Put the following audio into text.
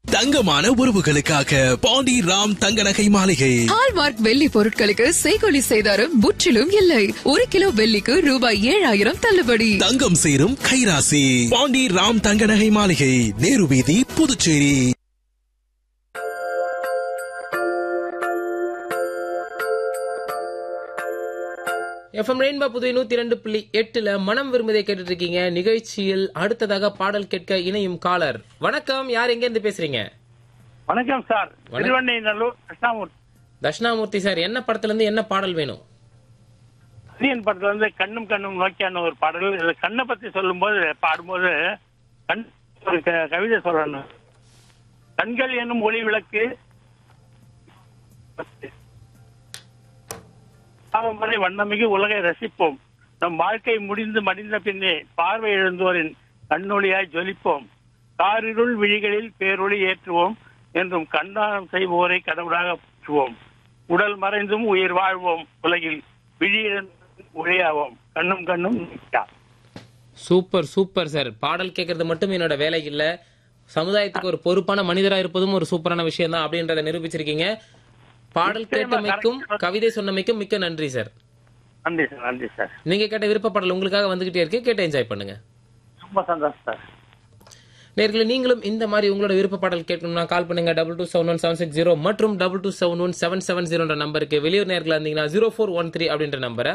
தங்கமான உறவுகளுக்காக பாண்டி ராம் தங்க நகை மாளிகை ஹால்மார்க் வெள்ளி பொருட்களுக்கு செய்கொலி செய்தாரும் முற்றிலும் இல்லை ஒரு கிலோ வெள்ளிக்கு ரூபாய் ஏழாயிரம் தள்ளுபடி தங்கம் சேரும் கைராசி பாண்டி ராம் தங்க நகை மாளிகை நேரு வீதி புதுச்சேரி எஃப்எம் ரெயின்பா புதுவை நூத்தி ரெண்டு புள்ளி எட்டுல மனம் விரும்புதை கேட்டுட்டு இருக்கீங்க நிகழ்ச்சியில் அடுத்ததாக பாடல் கேட்க இணையும் காலர் வணக்கம் யார் எங்க இருந்து பேசுறீங்க வணக்கம் சார் வணக்கம். திருவண்ணைநல்லூர் கிருஷ்ணாமூர்த்தி தட்சிணாமூர்த்தி சார் என்ன படத்துல இருந்து என்ன பாடல் வேணும் சூரியன் படத்துல இருந்து கண்ணும் கண்ணும் நோக்கியான ஒரு பாடல் இதுல கண்ணை பத்தி சொல்லும்போது பாடும்போது கண் ஒரு க- கவிதை சொல்லணும் கண்கள் என்னும் ஒளி விளக்கு பாவம் வரை வண்ணமிகு உலகை ரசிப்போம் நம் வாழ்க்கை முடிந்து மடிந்த பின்னே பார்வை எழுந்தோரின் கண்ணொளியாய் ஜொலிப்போம் காரிருள் விழிகளில் பேரொளி ஏற்றுவோம் என்றும் கண்டானம் செய்வோரை கடவுளாக போற்றுவோம் உடல் மறைந்தும் உயிர் வாழ்வோம் உலகில் விழியிழந்தும் ஒளியாவோம் கண்ணும் கண்ணும் நிற்கா. சூப்பர் சூப்பர் சார் பாடல் கேட்கறது மட்டும் என்னோட வேலை இல்ல சமுதாயத்துக்கு ஒரு பொறுப்பான மனிதரா இருப்பதும் ஒரு சூப்பரான விஷயம் தான் அப்படின்றத நிரூபிச்சிருக்கீங்க பாடல் நிச்சயமா கேட்டமைக்கும் correct. கவிதை சொன்னமைக்கும் மிக்க நன்றி சார் நன்றி சார் நன்றி சார் நீங்க கேட்ட விருப்ப பாடல் உங்களுக்காக வந்துகிட்டே இருக்கு கேட்டு என்ஜாய் பண்ணுங்க ரொம்ப சந்தோஷம் சார் நேர்களை நீங்களும் இந்த மாதிரி உங்களோட விருப்ப பாடல் கேட்கணும்னா கால் பண்ணுங்க double two seven one seven six zero மற்றும் double two seven one seven seven ஜீரோன்ற நம்பருக்கு வெளியூர் நேர்களா இருந்தீங்கன்னா ஜீரோ ஃபோர் ஒன் த்ரீ அப்படின்ற நம்பரை